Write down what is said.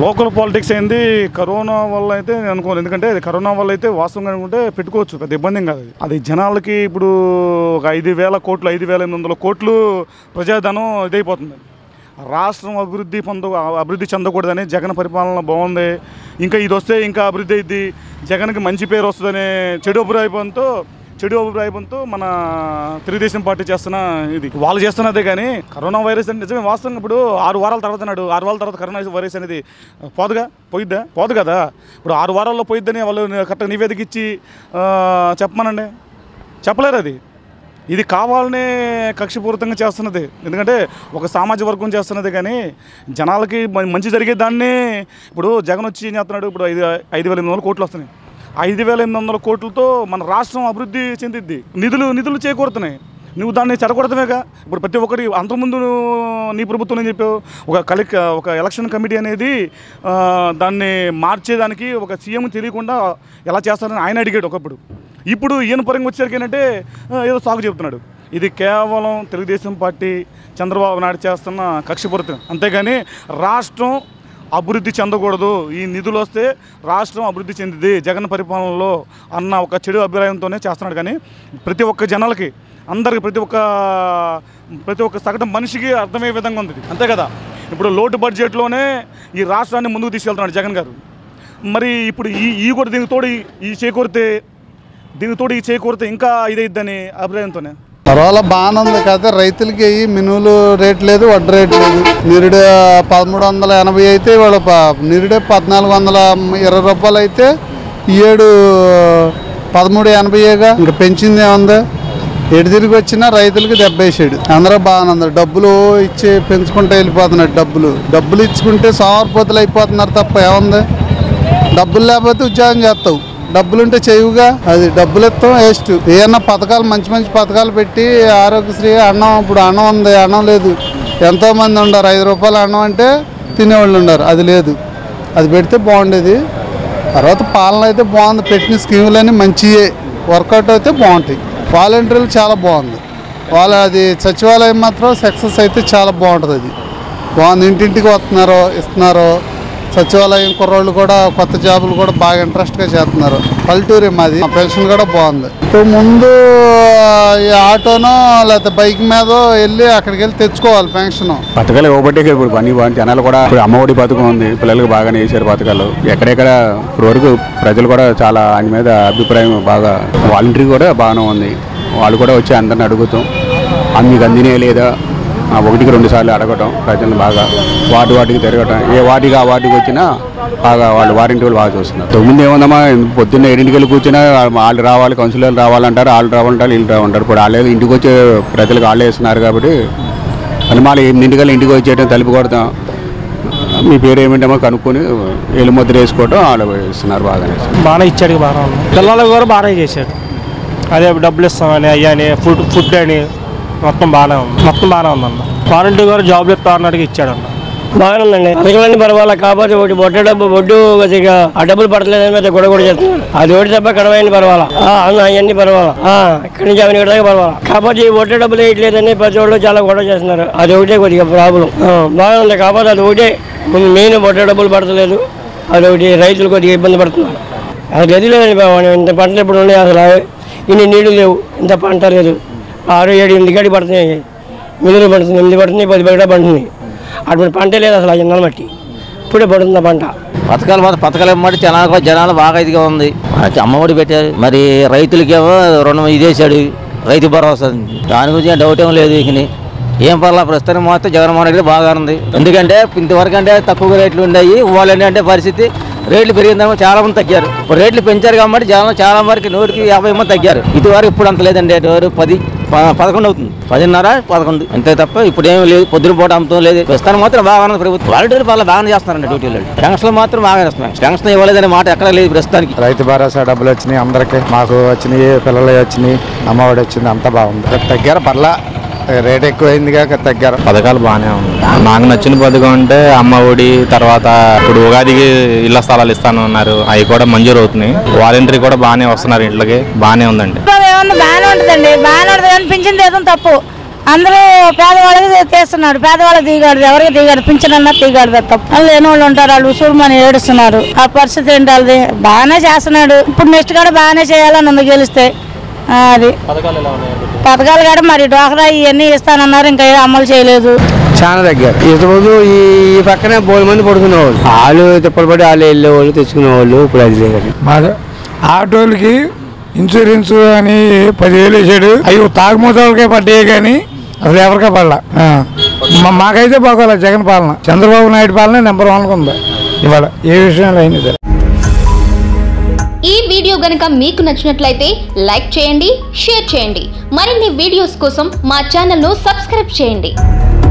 Local politics అయింది corona వల్ల అయితే నేను అనుకోను ఎందుకంటే అది కరోనా వల్ల అయితే వాస్తవంగా అనుకుంటే పెట్టుకోవచ్చు పెద్ద ఇబ్బంది ఏం కాదు అది. అది జనాలకి ఇప్పుడు ఒక ఐదు వేల కోట్లు ఐదు వేల ఎనిమిది వందల కోట్లు ప్రజాధనం ఇదైపోతుంది రాష్ట్రం అభివృద్ధి పొంద అభివృద్ధి చెందకూడదని జగన్ పరిపాలన బాగుంది ఇంకా ఇది వస్తే ఇంకా అభివృద్ధి అయింది జగన్కి మంచి పేరు వస్తుందనే చెడు అభిప్రాయంతో చెడు అభిప్రాయంతో మన తెలుగుదేశం పార్టీ చేస్తున్న ఇది వాళ్ళు చేస్తున్నదే కానీ కరోనా వైరస్ అంటే నిజమే వాస్తవంగా ఇప్పుడు ఆరు వారాల తర్వాత నాడు ఆరు వారాల తర్వాత కరోనా వైరస్ అనేది పోదుగా పోయిద్దా పోదు కదా ఇప్పుడు ఆరు వారాల్లో పోయిద్దని వాళ్ళు కరెక్ట్గా నివేదిక ఇచ్చి ఆ, చెప్పమనండి చెప్పలేరు అది ఇది కావాలనే కక్షపూరితంగా చేస్తున్నది ఎందుకంటే ఒక సామాజిక వర్గం చేస్తున్నది కానీ జనాలకి మ- మంచి జరిగే దాన్ని ఇప్పుడు జగన్ వచ్చి ఏం చేస్తున్నాడు ఇప్పుడు ఐదు ఐదు వేల ఎనిమిది వందల కోట్లు వస్తున్నాయి ఐదు వేల ఎనిమిది వందల కోట్లతో మన రాష్ట్రం అభివృద్ధి చెందిద్ది నిధులు నిధులు చేకూరుతున్నాయి నువ్వు దాన్ని చెడగొడతామేగా ఇప్పుడు ప్రతి ఒక్కటి అంతకుముందు నీ ప్రభుత్వం ఏం చెప్పావు ఒక కలి ఒక ఎలక్షన్ కమిటీ అనేది ఆ, దాన్ని మార్చేదానికి ఒక సీఎం తెలియకుండా ఎలా చేస్తారని ఆయన అడిగాడు ఒకప్పుడు ఇప్పుడు ఈయన పరంగా వచ్చేసరికి ఏంటంటే ఆ, ఏదో సాగు చెప్తున్నాడు ఇది కేవలం తెలుగుదేశం పార్టీ చంద్రబాబు నాయుడు చేస్తున్న కక్షపూరితం అంతేగాని రాష్ట్రం అభివృద్ధి చెందకూడదు ఈ నిధులు వస్తే రాష్ట్రం అభివృద్ధి చెందింది జగన్ పరిపాలనలో అన్న ఒక చెడు అభిప్రాయంతోనే చేస్తున్నాడు కానీ ప్రతి ఒక్క జనాలకి అందరికి ప్రతి ఒక్క ప్రతి ఒక్క సగటు మనిషికి అర్థమయ్యే విధంగా ఉంది ఇది. అంతే కదా ఇప్పుడు లోటు బడ్జెట్లోనే ఈ రాష్ట్రాన్ని ముందుకు తీసుకెళ్తున్నాడు జగన్ గారు మరి ఇప్పుడు ఈ ఈ కూడా దీనికి తోడు ఈ- ఈ చేకూరితే దీనికి తోడు ఈ చేకూరితే ఇంకా ఇదైద్దని అభిప్రాయంతోనే పర్వాలా బాగానే ఉంది కాకపోతే రైతులకి ఈ మినువులు రేట్ లేదు వడ్డ రేట్ లేదు నిరుడు పదమూడు వందల ఎనభై అయితే ఇవాళ ప- నిరుడే పద్నాలుగు వందల ఇరవై రూపాయలు అయితే ఈ ఏడు పదమూడు ఎనభైగా ఇంకా పెంచింది ఏముంది ఎటు తిరిగి వచ్చినా రైతులకి దెబ్బేసాడు అందరూ బాగానే ఉంది డబ్బులు ఇచ్చి పెంచుకుంటూ వెళ్ళిపోతున్నాడు డబ్బులు డబ్బులు ఇచ్చుకుంటే సోమరిపోతులు అయిపోతున్నారు తప్ప ఏముంది డబ్బులు లేకపోతే ఉద్యోగం చేస్తావు డబ్బులుంటే చేయవుగా అది డబ్బులు ఇస్తాం వేస్ట్ ఏమన్నా పథకాలు మంచి మంచి పథకాలు పెట్టి ఆరోగ్యశ్రీ అన్నం ఇప్పుడు అన్నం ఉంది అన్నం లేదు ఎంతో మంది ఉండరు ఐదు రూపాయలు అన్నం అంటే తినేవాళ్ళు ఉండరు అది లేదు అది పెడితే బాగుండేది తర్వాత పాలన అయితే బాగుంది పెట్టిన స్కీములన్నీ మంచియే వర్కౌట్ అయితే బాగుంటాయి వాలంటీర్లు చాలా బాగుంది వాళ్ళ అది సచివాలయం మాత్రం సక్సెస్ అయితే చాలా బాగుంటుంది అది బాగుంది ఇంటింటికి వస్తున్నారు ఇస్తున్నారు సచివాలయం కుర్రోళ్ళు కూడా కొత్త జాబులు కూడా బాగా ఇంట్రెస్ట్గా చేస్తున్నారు పల్లెటూరే మాది మా పెన్షన్ కూడా బాగుంది ఇప్పుడు ముందు ఈ ఆటోనో లేకపోతే బైక్ మీద వెళ్ళి అక్కడికి వెళ్ళి తెచ్చుకోవాలి పెన్షన్ పథకాలు ఇవ్వబట్టే ఇప్పుడు పని బాగుంది జనాలు కూడా ఇప్పుడు అమ్మఒడి పథకం ఉంది పిల్లలకు బాగానే వేసారు పథకాలు ఎక్కడెక్కడ ఇప్పుడు వరకు ప్రజలు కూడా చాలా ఆయన మీద అభిప్రాయం బాగా వాలంటరీ కూడా బాగానే ఉంది వాళ్ళు కూడా వచ్చి అందరిని అడుగుతాం "ఆ, మీకు అందినే లేదా ఆ, ఒకటికి రెండు సార్లు అడగటం ప్రజలను బాగా వాటి వాటికి తిరగటం ఏ వాటికి ఆ వాటికి వచ్చినా బాగా వాళ్ళు వారింటి వాళ్ళు బాగా చూస్తున్నారు తొమ్మిది ఏముందమ్మా పొద్దున్న ఏడింటికి వెళ్ళి కూర్చున్నా వాళ్ళు రావాలి కౌన్సిలర్లు రావాలంటారు వాళ్ళు రావాలంటారు వీళ్ళు రావాలంటారు ఇప్పుడు వాళ్ళు ఇంటికి వచ్చే ప్రజలకు వాళ్ళే ఇస్తున్నారు కాబట్టి అని మళ్ళీ ఎనిమిదింటికల్లా ఇంటికి వచ్చేయడం తలుపు కొడతాం మీ పేరు ఏమిటమో కనుక్కొని ఏలు ముద్ర వేసుకోవటం వాళ్ళు ఇస్తున్నారు బాగానే బాగానే ఇచ్చాడు బాగానే ఉంది పిల్లలకు కూడా బాగానే చేశాడు అదే డబ్బులు ఇస్తామని అయ్యని ఫుడ్ ఫుడ్ అని మొత్తం బాగానే ఉంది మొత్తం బాగానే ఉందన్న వారంటీ కూడా జాబ్లు ఇస్తా అన్నట్టుగా ఇచ్చాడన్న బాగానే ఉందండి పథకాలన్నీ పర్వాలా కాకపోతే ఒకటి బొట్ట డబ్బు బొడ్డు కొద్దిగా ఆ డబ్బులు పడలేదని పెద్ద గొడవ కూడా చేస్తున్నారు అది ఒకటి తప్ప కడవైంది పర్వాలా ఆ, అవును అవన్నీ పర్వాలా ఆ, ఇక్కడి నుంచి అవన్నీ కూడా పర్వాలా కాకపోతే ఈ బొట్ట డబ్బులు వేయట్లేదని ప్రతి వాళ్ళు చాలా గొడవ చేస్తున్నారు అది ఒకటే కొద్దిగా ప్రాబ్లం బాగానే ఉంది కాకపోతే అది ఒకటే మెయిన్ బొట్ట డబ్బులు పడతలేదు అది ఒకటి రైతులు కొద్దిగా ఇబ్బంది పడుతున్నారు అది గది లేదండి బాబు ఇంత పంటలు ఇప్పుడు ఉన్నాయి అసలు ఇన్ని నీళ్లు లేవు ఇంత పంట లేదు ఆరు ఏడు ఎనిమిది గడి పడుతున్నాయి మినులు పడుతుంది ఎనిమిది పడుతుంది పది బయట పడుతుంది అటువంటి పంటే లేదు అసలు ఆ జనాలు మట్టి ఇప్పుడే పడుతుంది ఆ పంట పథకాలు మాత్రం పథకాలు ఇవ్వమంటే జనాలు జనాలు బాగా ఇదిగా ఉంది అది అమ్మఒడి పెట్టారు మరి రైతులకేమో రుణం ఇదేశాడు రైతు భరోసా ఉంది. దాని గురించి ఏం డౌట్ ఏం లేదు ఇక ఏం పర్లా ప్రస్తుతానికి మాత్రం జగన్మోహన్ రెడ్డి బాగా ఉంది ఎందుకంటే ఇంతవరకు అంటే తక్కువ రేట్లు ఉన్నాయి ఇవ్వాలంటే అంటే పరిస్థితి రేట్లు పెరిగిందేమో చాలా మంది తగ్గారు ఇప్పుడు రేట్లు పెంచారు కాబట్టి జనం చాలా వరకు నూటికి యాభై మంది తగ్గారు ఇదివరకు ఇప్పుడు అంత లేదండి ఎవరు పది ప- పదకొండు అవుతుంది పదిన్నర పదకొండు అంతే తప్ప ఇప్పుడు ఏం లేదు పొద్దున పూట అమ్ముతాం లేదు ప్రస్తుతానికి మాత్రం బాగా ఉంది ప్రభుత్వం వాలంటీర్లు బాగా బాగానే చేస్తున్నారండి డ్యూటీలు పెన్షన్లు మాత్రం బాగా చేస్తున్నారు పెన్షన్ ఇవ్వలేదనే మాట ఎక్కడ లేదు ప్రస్తుతానికి రైతు భరోసా డబ్బులు వచ్చినాయి అందరికి మాకు వచ్చినాయి పిల్లలు వచ్చినాయి అమ్మఒడి వచ్చింది అంతా బాగుంది తగ్గారు పర్లా రేట్ ఎక్కువైంది కాక తగ్గారు పథకాలు బాగానే ఉంది నాకు నచ్చిన పథకం అంటే అమ్మ ఒడి తర్వాత ఇప్పుడు ఉగాదికి ఇళ్ల స్థలాలు ఇస్తాను అన్నారు అవి కూడా మంజూరు అవుతున్నాయి వాలంటరీ కూడా బాగానే వస్తున్నారు ఇంట్లోకి బాగానే ఉందండి ఏమన్నా బాగానే ఉంటుందండి బాగానే ఉంటుంది కానీ పింఛన్ తీయడం తప్పు అందరూ పేదవాళ్ళకి తీస్తున్నాడు పేదవాళ్ళకి దిగాడు ఎవరికి దిగాడు పింఛనన్నా దిగాడు తప్ప లేని వాళ్ళు ఉంటారు వాళ్ళు ఉసూరుమని ఏడుస్తున్నారు ఆ పరిస్థితి ఏంటి వాళ్ళది బాగానే చేస్తున్నాడు ఇప్పుడు నెక్స్ట్ కూడా బాగానే చేయాలని ఉంది గెలిస్తే ఆ, అది పథకాలు కూడా మరి డోకరా ఇవన్నీ ఇస్తానన్నారు ఇంకా ఏం అమలు చేయలేదు చాలా దగ్గర ఇంతకుముందు ఈ ఈ పక్కనే బోలు మంది పడుకునేవాళ్ళు వాళ్ళు తిప్పలు పడి వాళ్ళు వెళ్ళేవాళ్ళు తెచ్చుకునేవాళ్ళు ఇప్పుడు అది లేదు మాది ఆటోలకి ఇన్సూరెన్స్ అని పదివేలు వేసాడు అవి తాగుమూతలకే పడ్డాయి కానీ అసలు ఎవరికే పడలా ఆ. మా- మాకైతే బాగోలే జగన్ పాలన చంద్రబాబు నాయుడు పాలన నెంబర్ వన్ ఉంది ఇవాళ ఏ విషయంలో అయినా సరే ఈ వీడియో గనుక మీకు నచ్చినట్లయితే లైక్ చేయండి షేర్ చేయండి మరిన్ని వీడియోస్ కోసం మా ఛానల్ను సబ్స్క్రైబ్ చేయండి